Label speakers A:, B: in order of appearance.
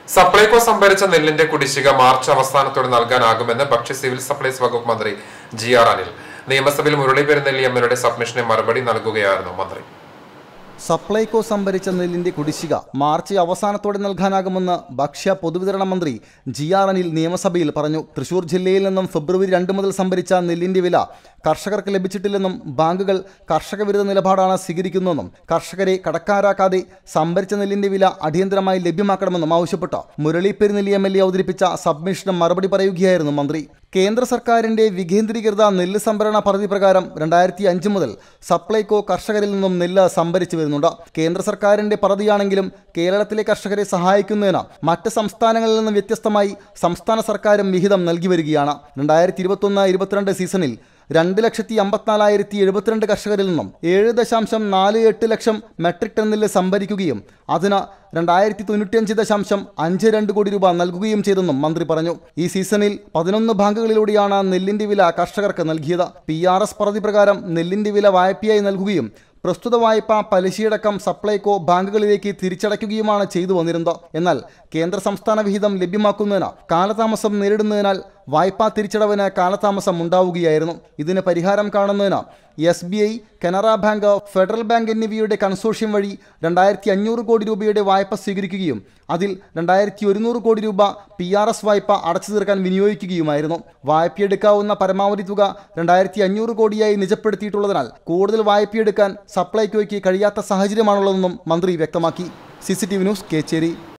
A: സപ്ലൈകോ സംഭരിച്ച നെല്ലിന്റെ കുടിശ്ശിക മാർച്ച് അവസാനത്തോടെ നൽകാനാകുമെന്ന് ഭക്ഷ്യ സിവിൽ സപ്ലൈസ് വകുപ്പ് മന്ത്രി ജി ആർ അനിൽ നിയമസഭയിൽ മുരളി പെരുന്നെല്ലി എമ്മിനുടെ സബ്മിഷന് മറുപടി നൽകുകയായിരുന്നു മന്ത്രി
B: സപ്ലൈകോ സംഭരിച്ച നെല്ലിന്റെ കുടിശ്ശിക മാർച്ച് അവസാനത്തോടെ നൽകാനാകുമെന്ന് ഭക്ഷ്യ പൊതുവിതരണ മന്ത്രി ജി ആർ അനിൽ നിയമസഭയിൽ പറഞ്ഞു തൃശൂർ ജില്ലയിൽ നിന്നും ഫെബ്രുവരി രണ്ട് മുതൽ സംഭരിച്ച നെല്ലിന്റെ വില കർഷകർക്ക് ലഭിച്ചിട്ടില്ലെന്നും ബാങ്കുകൾ കർഷക വിരുദ്ധ നിലപാടാണ് സ്വീകരിക്കുന്നതെന്നും കർഷകരെ കടക്കാരാക്കാതെ സംഭരിച്ച നെല്ലിന്റെ വില അടിയന്തരമായി ലഭ്യമാക്കണമെന്നും ആവശ്യപ്പെട്ട Murali Perunelli M L A അവതരിപ്പിച്ച സബ്മിഷന് മറുപടി പറയുകയായിരുന്നു മന്ത്രി കേന്ദ്ര സർക്കാരിന്റെ വികേന്ദ്രീകൃത നെല്ല് സംഭരണ പദ്ധതി പ്രകാരം രണ്ടായിരത്തി അഞ്ച് മുതൽ സപ്ലൈകോ കർഷകരിൽ നിന്നും നെല്ല് സംഭരിച്ചു വരുന്നുണ്ട് കേന്ദ്ര സർക്കാരിന്റെ പദ്ധതിയാണെങ്കിലും കേരളത്തിലെ കർഷകരെ സഹായിക്കുന്നതിന് മറ്റ് സംസ്ഥാനങ്ങളിൽ നിന്ന് വ്യത്യസ്തമായി സംസ്ഥാന സർക്കാരും വിഹിതം നൽകി വരികയാണ് രണ്ടായിരത്തി ഇരുപത്തൊന്ന് ഇരുപത്തിരണ്ട് സീസണിൽ രണ്ട് ലക്ഷത്തി അമ്പത്തിനാലായിരത്തി എഴുപത്തിരണ്ട് കർഷകരിൽ നിന്നും ഏഴ് ദശാംശം നാല് എട്ട് ലക്ഷം മെട്രിക് ടൺ നെല്ല് സംഭരിക്കുകയും അതിന് രണ്ടായിരത്തി തൊണ്ണൂറ്റിയഞ്ച് ദശാംശം അഞ്ച് രണ്ട് കോടി രൂപ നൽകുകയും ചെയ്തെന്നും മന്ത്രി പറഞ്ഞു ഈ സീസണിൽ പതിനൊന്ന് ബാങ്കുകളിലൂടെയാണ് നെല്ലിന്റെ വില കർഷകർക്ക് നൽകിയത് പി ആർ എസ് പദ്ധതി പ്രകാരം നെല്ലിന്റെ വില വായ്പയായി നൽകുകയും പ്രസ്തുത വായ്പ പലിശയടക്കം സപ്ലൈകോ ബാങ്കുകളിലേക്ക് തിരിച്ചടയ്ക്കുകയുമാണ് ചെയ്തു വന്നിരുന്നത് എന്നാൽ കേന്ദ്ര സംസ്ഥാന വിഹിതം ലഭ്യമാക്കുന്നതിന് കാലതാമസം നേരിടുന്നതിനാൽ വായ്പാ തിരിച്ചടവിന് കാലതാമസം ഉണ്ടാവുകയായിരുന്നു ഇതിന് പരിഹാരം കാണുന്നതിന് S B I Canara Bank Federal Bank എന്നിവയുടെ കൺസോഷ്യം വഴി രണ്ടായിരത്തി അഞ്ഞൂറ് കോടി രൂപയുടെ വായ്പ സ്വീകരിക്കുകയും അതിൽ രണ്ടായിരത്തി ഒരുന്നൂറ് കോടി രൂപ പി ആർ എസ് വായ്പ അടച്ചു തീർക്കാൻ വിനിയോഗിക്കുകയുമായിരുന്നു വായ്പയെടുക്കാവുന്ന പരമാവധി തുക രണ്ടായിരത്തി അഞ്ഞൂറ് കോടിയായി നിജപ്പെടുത്തിയിട്ടുള്ളതിനാൽ കൂടുതൽ വായ്പയെടുക്കാൻ സപ്ലൈകോയ്ക്ക് കഴിയാത്ത സാഹചര്യമാണുള്ളതെന്നും മന്ത്രി വ്യക്തമാക്കി C C T V news Kecheri